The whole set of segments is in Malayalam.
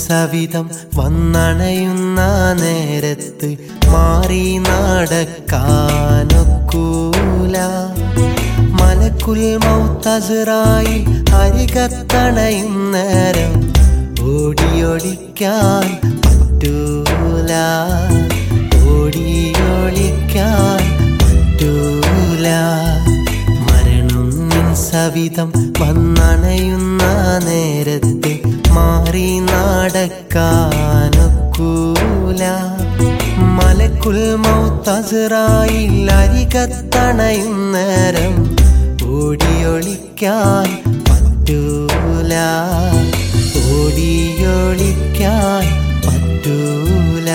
സവിധം വന്നണയുന്ന നേരത്ത് മാറി നടക്കാനൊക്കൂല മലക്കുൽ മൗത്തസുറായി അരികത്തണയും നേരം ഓടിയൊളിക്കാൻ പറ്റൂല ഓടിയൊളിക്കാൻ പറ്റൂല മരണം നിൻ സവിധം വന്നണയുന്ന നേരത്തെ മാറി നടക്കാനൊക്കൂല മലക്കുൽ മൗത്തസുറായിൽ അരികത്തണയും നേരം ഓടിയൊളിക്കാൻ പറ്റൂല ഓടിയൊളിക്കാൻ പറ്റൂല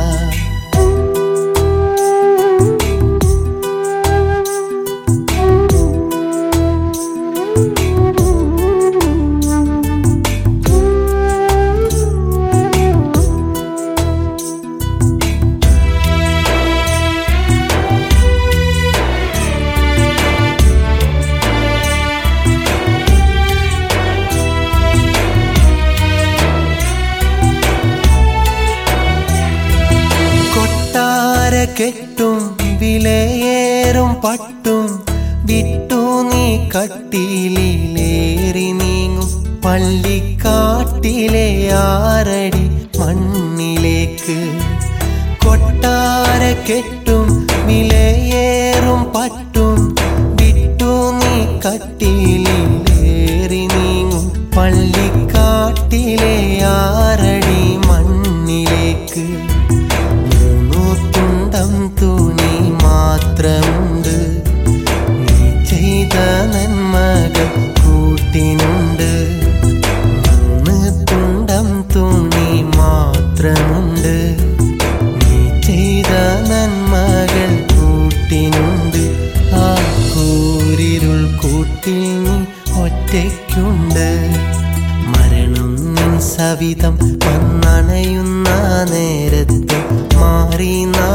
കൊട്ടാര കെട്ടും വിലയേറും പട്ടും വിട്ടു നീ കട്ടിലേറി നീങ്ങും പള്ളിക്കാട്ടിലെ ആറടി മണ്ണിലേക്ക് കൊട്ടാര കെട്ടും വിലയേറും പട്ടും വിട്ടു നീ കട്ടിലേറി നീങ്ങും പള്ളിക്കാട്ടിലെ ആറടി മണ്ണിലേക്ക് മൂന്നു തുണ്ടം തുണി മാത്രമുണ്ട് നീ ചെയ്ത നന്മകൾ കൂട്ടിനുണ്ട് മൂന്ന് തുണ്ടം തുണി മാത്രമുണ്ട് നീ ചെയ്ത നന്മകൾ കൂട്ടിനുണ്ട് ആ കൂരിരുൾ കൂട്ടിൽ നീ ഒറ്റയ്ക്കുണ്ട് മരണം നിൻ സവിധം വന്നണയുന്ന നേരത്തെ മാറി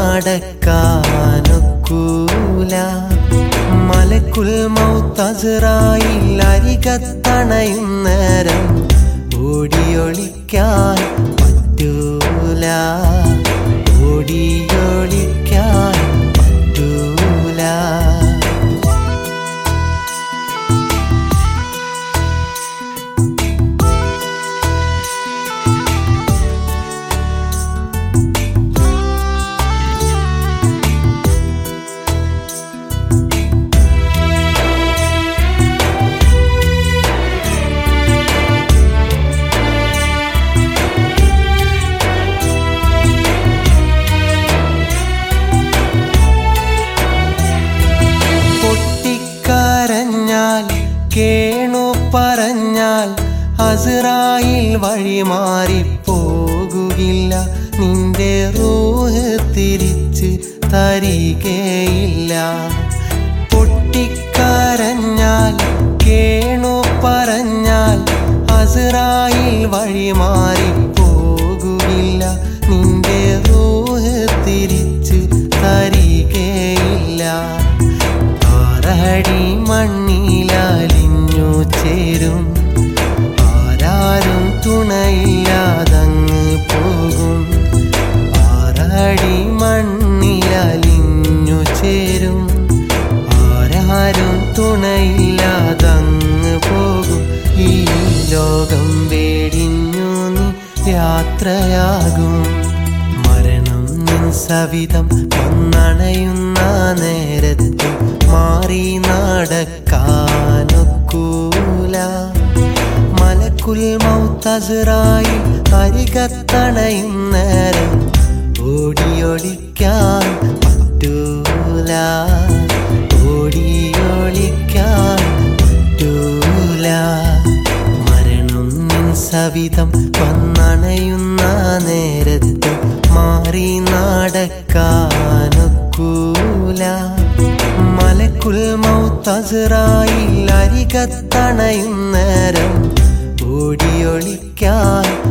നടക്കാനൊക്കൂല മലക്കുൽ മൗത്തസുറായിൽ അരികത്തണയും നേരം ഓടിയൊളിക്കാൻ പറ്റൂല ഓടിയൊളിക്കാൻ പറ്റൂല പൊട്ടിക്കരഞ്ഞാൽ കേണു പറഞ്ഞാൽ അസുറായിൽ വഴിമാറി പോകുകില്ല നിന്റെ റൂഹ് തിരിച്ച് തരികയില്ല പൊട്ടിക്കരഞ്ഞാൽ കേണു പറഞ്ഞാൽ അസുറായിൽ വഴിമാറി പോകുകില്ല നിന്റെ റൂഹ് തിരിച്ച് തരികയില്ല ആറടി മണ്ണിലലിഞ്ഞു ചേരും ആരാരും തുണയില്ലാതങ്ങ് പോകും ആറടി മണ്ണിലലിഞ്ഞു ചേരും ആരാരും തുണയില്ലാതങ്ങ് പോകും ഈ ലോകം വേടിഞ്ഞു നീ യാത്രയാകും മരണം നിൻ സവിധം വന്നണയുന്ന നേരത്തെ മാറി നടക്കാനൊക്കൂല മലക്കുൽ മൗത്തസുറായി അരികത്തണയും നേരം ഓടിയൊളിക്കാൻ പറ്റൂല ഓടിയൊളിക്കാൻ പറ്റൂല മരണം നിൻ സവിധം വന്നണയുന്ന നേരത്തെ മാറി നടക്കാനൊക്കൂല മലക്കുൽ മൗത്തസുറായിൽ അരികത്തണയും നേരം ഓടിയൊളിക്കാൻ